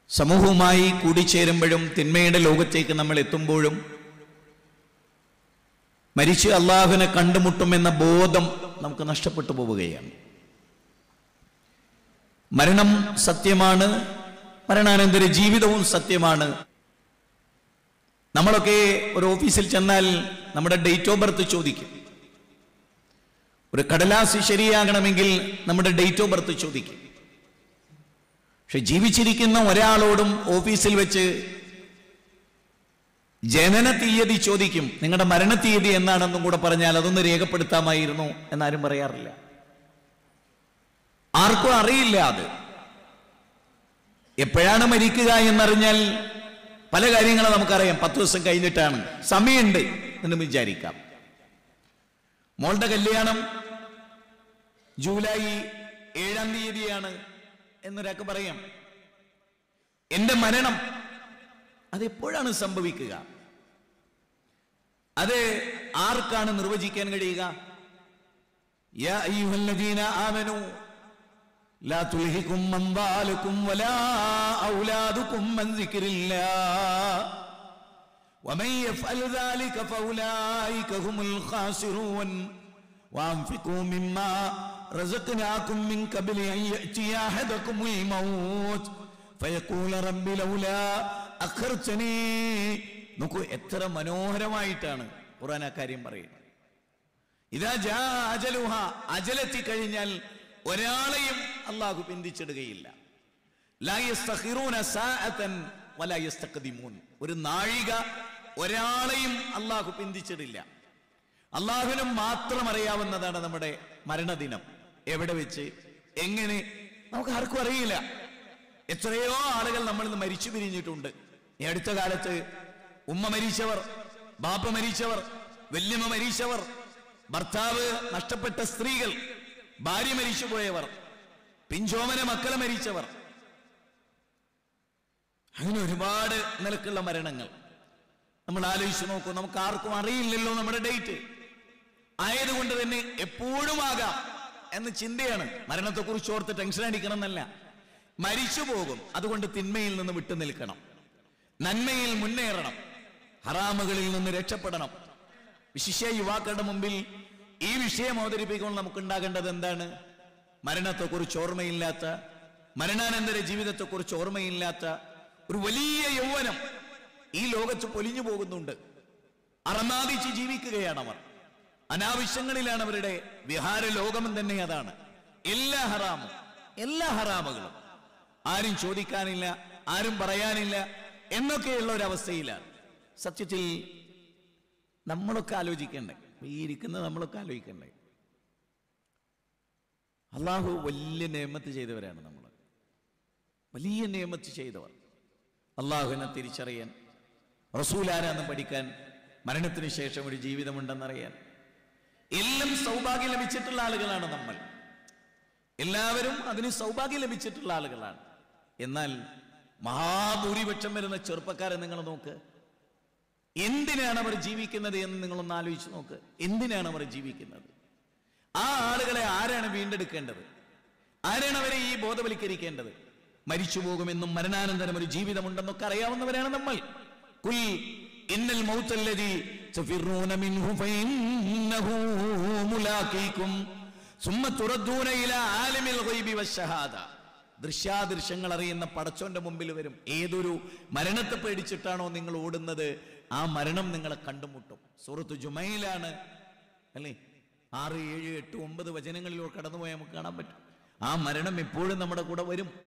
സമൂഹവുമായി കൂടിച്ചേരുമ്പോഴും തിന്മയുടെ ലോകത്തേക്ക് നമ്മൾ എത്തുമ്പോഴും മരിച്ച് അള്ളാഹുവിനെ കണ്ടുമുട്ടുമെന്ന ബോധം നമുക്ക് നഷ്ടപ്പെട്ടു പോവുകയാണ് മരണം സത്യമാണ് മരണാനന്തര ജീവിതവും സത്യമാണ് നമ്മളൊക്കെ ഒരു ഓഫീസിൽ ചെന്നാൽ നമ്മുടെ ഡേറ്റ് ഓഫ് ബർത്ത് ചോദിക്കും ഒരു കടലാസ് ശരിയാകണമെങ്കിൽ നമ്മുടെ ഡേറ്റ് ഓഫ് ബർത്ത് ചോദിക്കും പക്ഷെ ജീവിച്ചിരിക്കുന്ന ഒരാളോടും ഓഫീസിൽ വെച്ച് ജനന തീയതി ചോദിക്കും നിങ്ങളുടെ മരണ തീയതി എന്നാണെന്നും കൂടെ പറഞ്ഞാൽ അതൊന്ന് രേഖപ്പെടുത്താമായിരുന്നു എന്നാരും പറയാറില്ല ആർക്കും അറിയില്ല അത് എപ്പോഴാണ് മരിക്കുക എന്നറിഞ്ഞാൽ പല കാര്യങ്ങളും നമുക്കറിയാം പത്ത് ദിവസം കഴിഞ്ഞിട്ടാണ് സമയമുണ്ട് എന്ന് വിചാരിക്കാം മോളുടെ കല്യാണം ജൂലൈ ഏഴാം തീയതിയാണ് എന്നൊരാൾക്ക് പറയാം എന്റെ മരണം അതെപ്പോഴാണ് സംഭവിക്കുക അത് ആർക്കാണ് നിർവചിക്കാൻ കഴിയുക യാ അയ്യുഹല്ലദീന ആമനൂ لا تلهكم أموالكم ولا أولادكم من ذكر الله ومن يفعل ذلك فأولئك هم الخاسرون وأنفقوا مما رزقناكم من قبل أن يأتي أحدكم الموت فيقول رب لولا أخرتني നോക്കൂ എത്ര മനോഹരമായിട്ടാണ് ഖുറാൻ ആ കാര്യം പറയുന്നത് ഇതാ ജാ അജലുഹ അജലെത്തി കഴിഞ്ഞാൽ ഒരാളെയും അള്ളാഹു പിന്തിച്ചിടുകയില്ല ലാ യസ്തഖിറൂന സാഅതൻ വലാ യസ്തഖദിമൂൻ ഒരു നാഴിക ഒരാളെയും അള്ളാഹു പിന്തിച്ചിടില്ല അള്ളാഹുവിനും മാത്രം അറിയാവുന്നതാണ് നമ്മുടെ മരണദിനം എവിടെ വെച്ച് എങ്ങനെ നമുക്ക് ആർക്കും അറിയില്ല എത്രയോ ആളുകൾ നമ്മളിൽ നിന്ന് മരിച്ചു പിരിഞ്ഞിട്ടുണ്ട് ഈ അടുത്ത കാലത്ത് ഉമ്മ മരിച്ചവർ ബാപ്പ മരിച്ചവർ വല്യമ്മ മരിച്ചവർ ഭർത്താവ് നഷ്ടപ്പെട്ട സ്ത്രീകൾ ഭാര്യ മരിച്ചുപോയവർ പിഞ്ചോമന മക്കളെ മരിച്ചവർ അങ്ങനെ ഒരുപാട് നിലക്കുള്ള മരണങ്ങൾ നമ്മൾ ആലോചിച്ച് നോക്കൂ നമുക്ക് ആർക്കും അറിയില്ലല്ലോ നമ്മുടെ ഡേറ്റ് ആയതുകൊണ്ട് തന്നെ എപ്പോഴും ആകാം എന്ന ചിന്തയാണ് മരണത്തെക്കുറിച്ച് ഓർത്ത് ടെൻഷൻ അടിക്കണം എന്നല്ല മരിച്ചു പോകും അതുകൊണ്ട് തിന്മയിൽ നിന്ന് വിട്ടു നിൽക്കണം നന്മയിൽ മുന്നേറണം ഹറാമുകളിൽ നിന്ന് രക്ഷപ്പെടണം വിശിഷ്യ യുവാക്കളുടെ മുമ്പിൽ ഈ വിഷയം അവതരിപ്പിക്കുമ്പോൾ നമുക്കുണ്ടാകേണ്ടത് എന്താണ് മരണത്തെക്കുറിച്ച് ഓർമ്മയില്ലാത്ത മരണാനന്തര ജീവിതത്തെക്കുറിച്ച് ഓർമ്മയില്ലാത്ത ഒരു വലിയ യൗവനം ഈ ലോകത്ത് പൊലിഞ്ഞു പോകുന്നുണ്ട് അറമാദിച്ച് ജീവിക്കുകയാണ് അവർ അനാവശ്യങ്ങളിലാണ് അവരുടെ വിഹാര ലോകം തന്നെ അതാണ് എല്ലാ ഹറാമും എല്ലാ ഹറാമുകളും ആരും ചോദിക്കാനില്ല ആരും പറയാനില്ല എന്നൊക്കെയുള്ള ഒരു അവസ്ഥയിലാണ് സത്യത്തിൽ നമ്മളൊക്കെ ആലോചിക്കണ്ടേ ഈ ഇരിക്കുന്ന നമ്മളൊക്കെ ആലോചിക്കണ്ടേ അള്ളാഹു വലിയ നിയമത്ത് ചെയ്തവരാണ് നമ്മൾ വലിയ നിയമത്ത് ചെയ്തവർ അള്ളാഹുവിനെ തിരിച്ചറിയാൻ റസൂലാരാന്ന് പഠിക്കാൻ മരണത്തിന് ശേഷം ഒരു ജീവിതമുണ്ടെന്നറിയാൻ എല്ലാം സൗഭാഗ്യം ലഭിച്ചിട്ടുള്ള ആളുകളാണ് നമ്മൾ എല്ലാവരും അതിന് സൗഭാഗ്യം ലഭിച്ചിട്ടുള്ള ആളുകളാണ് എന്നാൽ മഹാഭൂരിപക്ഷം വരുന്ന ചെറുപ്പക്കാരെ നിങ്ങൾ നോക്ക് എന്തിനാണ് അവർ ജീവിക്കുന്നത് എന്ന് നിങ്ങളൊന്ന് ആലോചിച്ച് നോക്ക് എന്തിനാണ് അവർ ജീവിക്കുന്നത് ആ ആളുകളെ ആരാണ് വീണ്ടെടുക്കേണ്ടത് ആരാണ് അവരെ ഈ ബോധവൽക്കരിക്കേണ്ടത് മരിച്ചു പോകുമെന്നും മരണാനന്തരം ഒരു ജീവിതമുണ്ടെന്നൊക്കെ അറിയാവുന്നവരാണ് നമ്മൾ കുൽ ഇന്നൽ മൗത്തല്ലദി തഫിറൂന മിൻഹു ഫഇന്നഹു മുലാഖീകും സുമ്മ തുറദ്ദൂന ഇലാ ആലിമിൽ ഗൈബി വശഹാദ ദൃശ്യാദൃശ്യങ്ങൾ അറിയുന്ന പടച്ചോന്റെ മുമ്പിൽ വരും ഏതൊരു മരണത്തെ പേടിച്ചിട്ടാണോ നിങ്ങൾ ഓടുന്നത് ആ മരണം നിങ്ങളെ കണ്ടുമുട്ടും സൂറത്ത് ജുമയിലാണ് അല്ലേ ആറ് ഏഴ് എട്ട് ഒമ്പത് വചനങ്ങളിലൂടെ കടന്നുപോയാൽ നമുക്ക് കാണാൻ പറ്റും ആ മരണം എപ്പോഴും നമ്മുടെ കൂടെ വരും